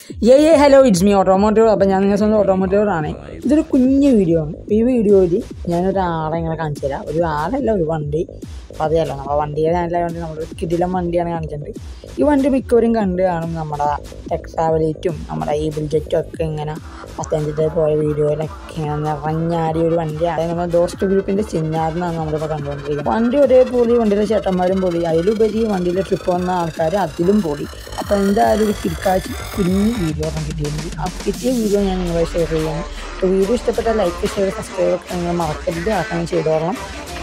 ഏ ഏ hello it's me automotive അപ്പോൾ ഞാൻ നിങ്ങളുടെ സ്വന്തം ഓട്ടോമോട്ടീവ് ആണ് ഇതൊരു കുഞ്ഞു വീഡിയോ ആണ് അപ്പോൾ ഈ വീഡിയോയിൽ ഞാനൊരാളെ ഇങ്ങനെ കാണിച്ചു തരാം ഒരു ആളല്ല ഒരു വണ്ടി അപ്പോൾ അറിയാലോ നമ്മുടെ വണ്ടിയെ ചാനലായതുകൊണ്ട് നമ്മളൊരു കിടിലം വണ്ടിയാണ് കാണിച്ചിട്ടുണ്ട് ഈ വണ്ടി മിക്കവരും കണ്ട് കാണും നമ്മുടെ ടെക്സാവലേറ്റും നമ്മുടെ ഈ ബുൾജറ്റും ഒക്കെ ഇങ്ങനെ പത്തനംതിട്ടയിൽ പോയ വീഡിയോയിലൊക്കെ ഇങ്ങനെ നിറഞ്ഞാടിയ ഒരു വണ്ടിയാണ് അതായത് നമ്മുടെ ദോസ്റ്റ് ഗ്രൂപ്പിൻ്റെ ചിന്നാറിനാണ് നമ്മളിപ്പോൾ കണ്ടുകൊണ്ടിരിക്കുന്നത് വണ്ടി ഒരേ പൊളി വണ്ടിയിലെ ചേട്ടന്മാരും പൊളി അതിലുപരി വണ്ടിയിലെ ട്രിപ്പ് വന്ന ആൾക്കാർ അതിലും പൊളി അപ്പോൾ എന്തായാലും ഒരു കിടക്കാച്ചി കുഞ്ഞു വീഡിയോ ആണ് കിട്ടിയത് ആ കിട്ടിയ വീഡിയോ ഞാൻ നിങ്ങളെ ഷെയർ ചെയ്യാം അപ്പോൾ വീഡിയോ ഇഷ്ടപ്പെട്ടാൽ ലൈക്ക് ഷെയർ സബ്സ്ക്രൈബ് ഒക്കെ നിങ്ങൾ മറക്കരുത് ആക്കാൻ ചെയ്തോളാം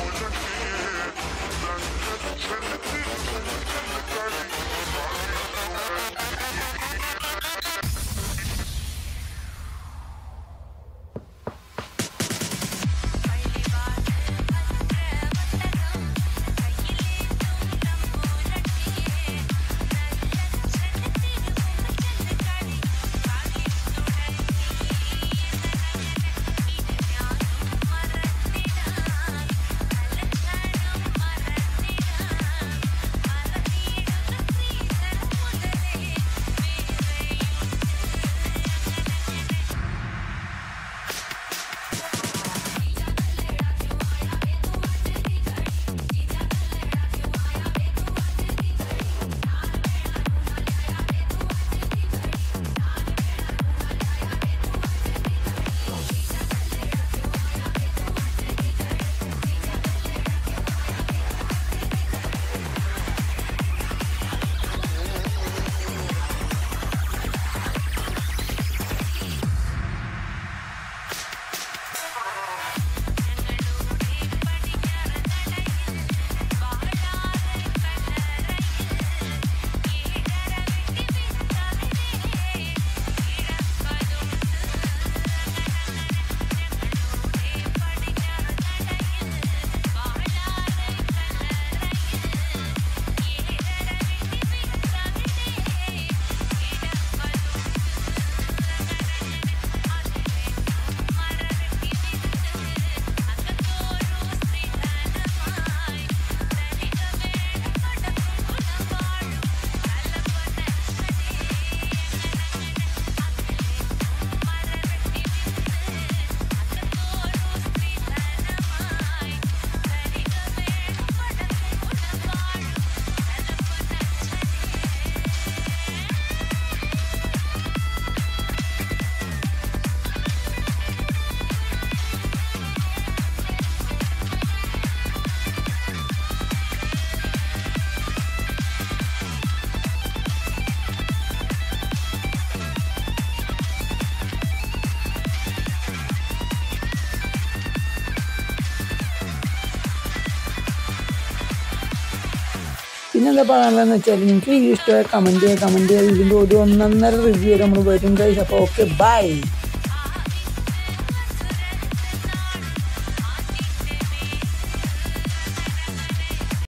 പിന്നെന്താ പറയാനുള്ളതെന്ന് വെച്ചാൽ നിങ്ങൾക്ക് ഈ ഇഷ്ടമായ കമൻറ്റ് ചെയ്യുക കമൻറ്റ് ചെയ്യുക ഇതിൻ്റെ ഒരു ഒന്നൊന്നര റിവ്യൂ നമ്മൾ വരും കഴിച്ച് അപ്പോൾ ഓക്കെ ബൈ